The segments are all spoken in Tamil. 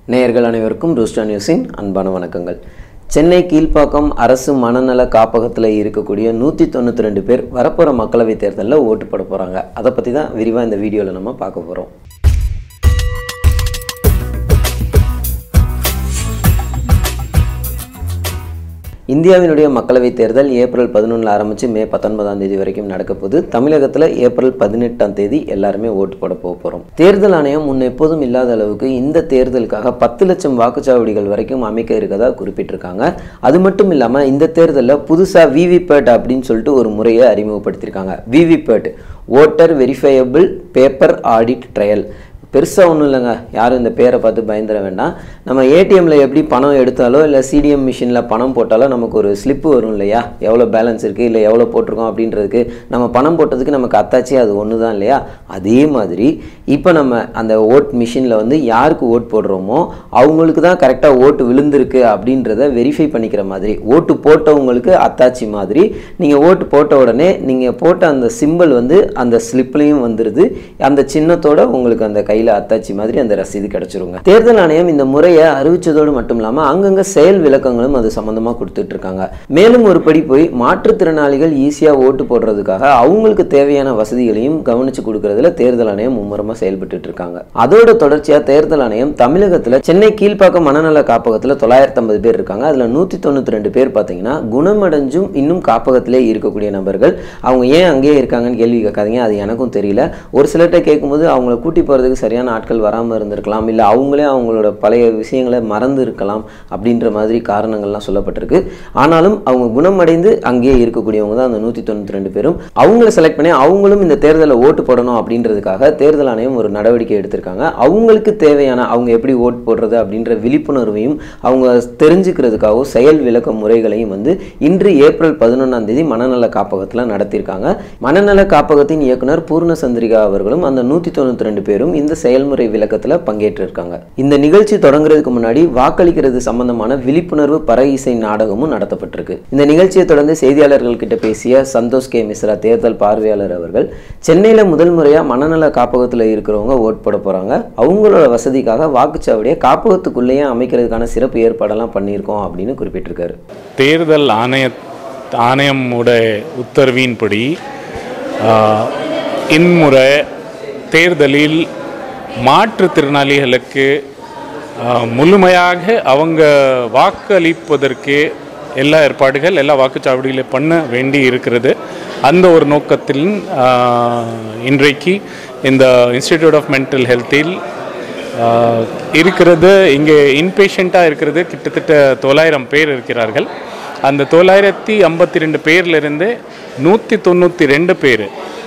நேயர்கள் அனைவருக்கும் ரூஸ்டா நியூஸின் அன்பான வணக்கங்கள் சென்னை கீழ்ப்பாக்கம் அரசு மனநல காப்பகத்தில் இருக்கக்கூடிய நூற்றி தொண்ணூற்றி ரெண்டு பேர் வரப்போகிற மக்களவைத் தேர்தலில் ஓட்டு போட போகிறாங்க அதை பற்றி தான் விரிவாக இந்த வீடியோவில் நம்ம பார்க்க போகிறோம் இந்தியாவினுடைய மக்களவைத் தேர்தல் ஏப்ரல் பதினொன்றில் ஆரம்பித்து மே பத்தொன்பதாம் தேதி வரைக்கும் நடக்க போகுது தமிழகத்தில் ஏப்ரல் பதினெட்டாம் தேதி எல்லாருமே ஓட்டு போட போக போகிறோம் தேர்தல் ஆணையம் முன் எப்போதும் இல்லாத அளவுக்கு இந்த தேர்தலுக்காக பத்து லட்சம் வாக்குச்சாவடிகள் வரைக்கும் அமைக்க இருக்கதா குறிப்பிட்டிருக்காங்க அது மட்டும் இல்லாமல் இந்த தேர்தலில் புதுசாக விவிபேட் அப்படின்னு சொல்லிட்டு ஒரு முறையை அறிமுகப்படுத்தியிருக்காங்க VVPAT voter verifiable paper audit trail பெருசாக ஒன்றும் இல்லைங்க யாரும் இந்த பேரை பார்த்து பயந்துட வேண்டாம் நம்ம ஏடிஎம்மில் எப்படி பணம் எடுத்தாலோ இல்லை சிடிஎம் மிஷினில் பணம் போட்டாலோ நமக்கு ஒரு ஸ்லிப்பு வரும் இல்லையா எவ்வளோ பேலன்ஸ் இருக்குது இல்லை எவ்வளோ போட்டிருக்கோம் அப்படின்றதுக்கு நம்ம பணம் போட்டதுக்கு நமக்கு அத்தாச்சி அது ஒன்று தான் இல்லையா அதே மாதிரி இப்போ நம்ம அந்த ஓட் மிஷினில் வந்து யாருக்கு ஓட் போடுறோமோ அவங்களுக்கு தான் கரெக்டாக ஓட்டு விழுந்திருக்கு அப்படின்றத வெரிஃபை பண்ணிக்கிற மாதிரி ஓட்டு போட்டவங்களுக்கு அத்தாச்சி மாதிரி நீங்கள் ஓட்டு போட்ட உடனே நீங்கள் போட்ட அந்த சிம்பிள் வந்து அந்த ஸ்லிப்லேயும் வந்துடுது அந்த சின்னத்தோட உங்களுக்கு அந்த கையில் அத்தாச்சி மாதிரி அந்த ரசீது கிடச்சிருங்க தேர்தல் ஆணையம் இந்த முறையை அறிவிச்சதோடு மட்டும் இல்லாமல் அங்கங்கே செயல் விளக்கங்களும் அது சம்மந்தமாக கொடுத்துட்டு இருக்காங்க மேலும் ஒரு படி போய் மாற்றுத்திறனாளிகள் ஈஸியாக ஓட்டு போடுறதுக்காக அவங்களுக்கு தேவையான வசதிகளையும் கவனித்து கொடுக்கறதுல தேர்தல் ஆணையம் மும்முரமாக செயல்பட்டு இருக்காங்க அதோட தொடர்ச்சியாக தேர்தல் ஆணையம் தமிழகத்தில் சென்னை கீழ்ப்பாக்கம் மனநல காப்பகத்தில் தொள்ளாயிரத்தி ஐம்பது பேர் இருக்காங்க அதில் நூற்றி தொண்ணூற்றி ரெண்டு பேர் பார்த்தீங்கன்னா குணமடைஞ்சும் இன்னும் காப்பகத்திலே இருக்கக்கூடிய நபர்கள் அவங்க ஏன் அங்கேயே இருக்காங்கன்னு கேள்வி கேட்காதீங்க அது எனக்கும் தெரியல ஒரு சிலர்கிட்ட கேட்கும்போது அவங்கள கூட்டி போகிறதுக்கு சரியான ஆட்கள் வராமல் இருந்திருக்கலாம் இல்லை அவங்களே அவங்களோட பழைய விஷயங்களை மறந்து இருக்கலாம் அப்படின்ற மாதிரி காரணங்கள்லாம் சொல்லப்பட்டிருக்கு ஆனாலும் அவங்க குணமடைந்து அங்கேயே இருக்கக்கூடியவங்க தான் அந்த நூற்றி தொண்ணூற்றி ரெண்டு பேரும் அவங்கள செலக்ட் பண்ணி அவங்களும் இந்த தேர்தலில் ஓட்டு போடணும் அப்படின்றதுக்காக தேர்தல் ஆணையம் ஒரு நடவடிக்கை எடுத்திருக்காங்க அவங்களுக்கு தேவையான அவங்க எப்படி ஓட்டு போடுறது அப்படின்ற விழிப்புணர்வையும் அவங்க தெரிஞ்சுக்கிறதுக்காகவும் செயல் விளக்க முறைகளையும் வந்து இன்று ஏப்ரல் பதினொன்றாம் தேதி மனநல காப்பகத்தில் நடத்தியிருக்காங்க மனநல காப்பகத்தின் இயக்குனர் பூர்ண சந்திரிகா அவர்களும் அந்த நூற்றி தொண்ணூற்றி ரெண்டு பேரும் இந்த செயல்முறை விளக்கத்தில் பங்கேற்றிருக்காங்க இந்த நிகழ்ச்சி தொடங்குறதுக்கு முன்னாடி வாக்களிக்கிறது சம்பந்தமான விழிப்புணர்வு பற இசை நாடகமும் நடத்தப்பட்டிருக்கு இந்த நிகழ்ச்சியை தொடர்ந்து செய்தியாளர்கள் கிட்ட பேசிய சந்தோஷ் கே மிஸ்ரா தேர்தல் பார்வையாளர் அவர்கள் சென்னையில் முதல் முறையாக மனநல காப்பகத்தில் இருக்கிறவங்க ஓட் போட போகிறாங்க அவங்களோட வசதிக்காக வாக்குச்சாவடியை காப்பகத்துக்குள்ளேயே அமைக்கிறதுக்கான சிறப்பு ஏற்பாடெல்லாம் பண்ணியிருக்கோம் அப்படின்னு குறிப்பிட்டிருக்காரு தேர்தல் ஆணைய ஆணையமோட உத்தரவின்படி ஆஹ், இம்முறை தேர்தலில் மாற்றுத்திறனாளிகளுக்கு ஆஹ், முழுமையாக அவங்க வாக்களிப்பதற்கு எல்லா ஏற்பாடுகள் எல்லா வாக்குச்சாவடிகளை பண்ண வேண்டி இருக்கிறது அந்த ஒரு நோக்கத்தில் ஆஹ், இன்றைக்கு இந்த இன்ஸ்டிடியூட் ஆஃப் மென்டல் ஹெல்த்தில் ஆஹ், இருக்கிறது இங்கே இன்பேஷண்ட்டாக இருக்கிறது கிட்டத்தட்ட தொள்ளாயிரம் பேர் இருக்கிறார்கள் அந்த தொள்ளாயிரத்தி ஐம்பத்தி ரெண்டு பேர்லேருந்து நூற்றி தொண்ணூற்றி ரெண்டு பேர்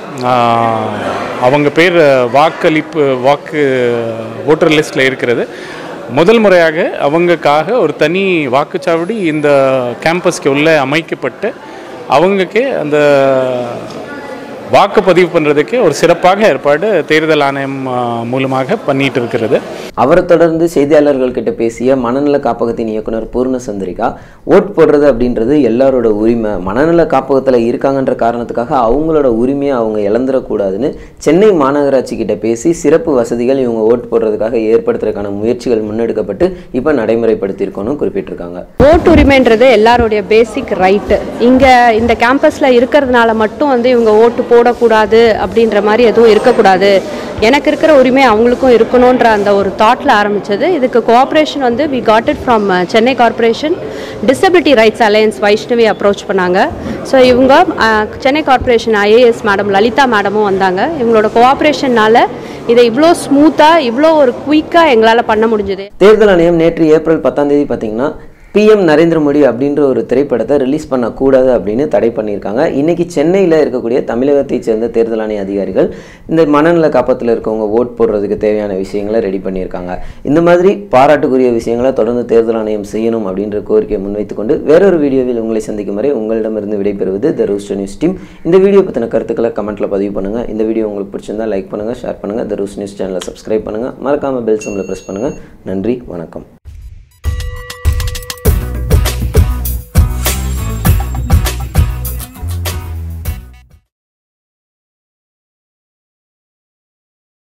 அவங்க பேர் வாக்களிப்பு வாக்கு ஓட்டர் லிஸ்ட்டில் இருக்கிறது முதல் முறையாக அவங்களுக்காக ஒரு தனி வாக்குச்சாவடி இந்த கேம்பஸ்க்கு உள்ளே அமைக்கப்பட்டு அவங்களுக்கு அந்த வாக்குப்பதிவு பண்ணுறதுக்கு ஒரு சிறப்பாக ஏற்பாடு தேர்தல் ஆணையம் ஆ, மூலமாக பண்ணிட்டு இருக்கிறது அவரை தொடர்ந்து செய்தியாளர்கள் கிட்ட பேசிய மனநல காப்பகத்தின் இயக்குனர் பூர்ண சந்திரிகா ஓட் போடுறது அப்படின்றது எல்லாரோட உரிமை மனநல காப்பகத்தில் இருக்காங்கன்ற காரணத்துக்காக அவங்களோட உரிமையை அவங்க இழந்துடக்கூடாதுன்னு சென்னை மாநகராட்சி கிட்ட பேசி சிறப்பு வசதிகள் இவங்க ஓட் போடுறதுக்காக ஏற்படுத்துறதுக்கான முயற்சிகள் முன்னெடுக்கப்பட்டு இப்போ நடைமுறைப்படுத்தியிருக்கோன்னு குறிப்பிட்டிருக்காங்க ஓட்டுரிமைன்றது எல்லாருடைய பேசிக் ரைட்டு இங்கே இந்த கேம்பஸில் இருக்கிறதுனால மட்டும் வந்து இவங்க ஓட்டு போடக்கூடாது அப்படின்ற மாதிரி எதுவும் இருக்கக்கூடாது எனக்கு இருக்கிற உரிமை அவங்களுக்கும் இருக்கணுன்ற அந்த ஒரு தாட்டில் ஆரம்பித்தது இதுக்கு கோஆப்ரேஷன் வந்து we got it from Chennai corporation disability rights alliance Vaishnavi approach பண்ணாங்க ஸோ இவங்க அஹ், Chennai corporation IAS madam Lalitha மேடமும் வந்தாங்க இவங்களோட கோஆப்ரேஷன்னால இதை இவ்வளோ ஸ்மூத்தாக இவ்வளோ ஒரு குயிக்காக எங்களால் பண்ண முடிஞ்சது தேர்தல் ஆணையம் நேற்று ஏப்ரல் பத்தாம் தேதி பார்த்தீங்கன்னா பிஎம் நரேந்திர மோடி அப்படின்ற ஒரு திரைப்படத்தை ரிலீஸ் பண்ணக்கூடாது அப்படின்னு தடை பண்ணியிருக்காங்க இன்னைக்கு சென்னையில் இருக்கக்கூடிய தமிழகத்தைச் சேர்ந்த தேர்தல் ஆணைய அதிகாரிகள் இந்த மனநல காப்பத்தில் இருக்கவங்க ஓட் போடுறதுக்கு தேவையான விஷயங்களை ரெடி பண்ணியிருக்காங்க இந்த மாதிரி பாராட்டுக்குரிய விஷயங்களை தொடர்ந்து தேர்தல் ஆணையம் செய்யணும் அப்படின்ற கோரிக்கையை முன்வைத்துக் கொண்டு வேறொரு வீடியோவில் உங்களை சந்திக்கும் வரை உங்களிடமிருந்து விடைபெறுவது த ரூஸ்டர் நியூஸ் டீம் இந்த வீடியோ பற்றின கருத்துக்களை கமெண்ட்டில் பதிவு பண்ணுங்கள் இந்த வீடியோ உங்களுக்கு பிடிச்சிருந்தா லைக் பண்ணுங்கள் ஷேர் பண்ணுங்கள் த ரூஸ் நியூஸ் சேனலை சப்ஸ்கிரைப் பண்ணுங்கள் மறக்காமல் பெல் சிம்மில் ப்ரெஸ் பண்ணுங்கள் நன்றி வணக்கம்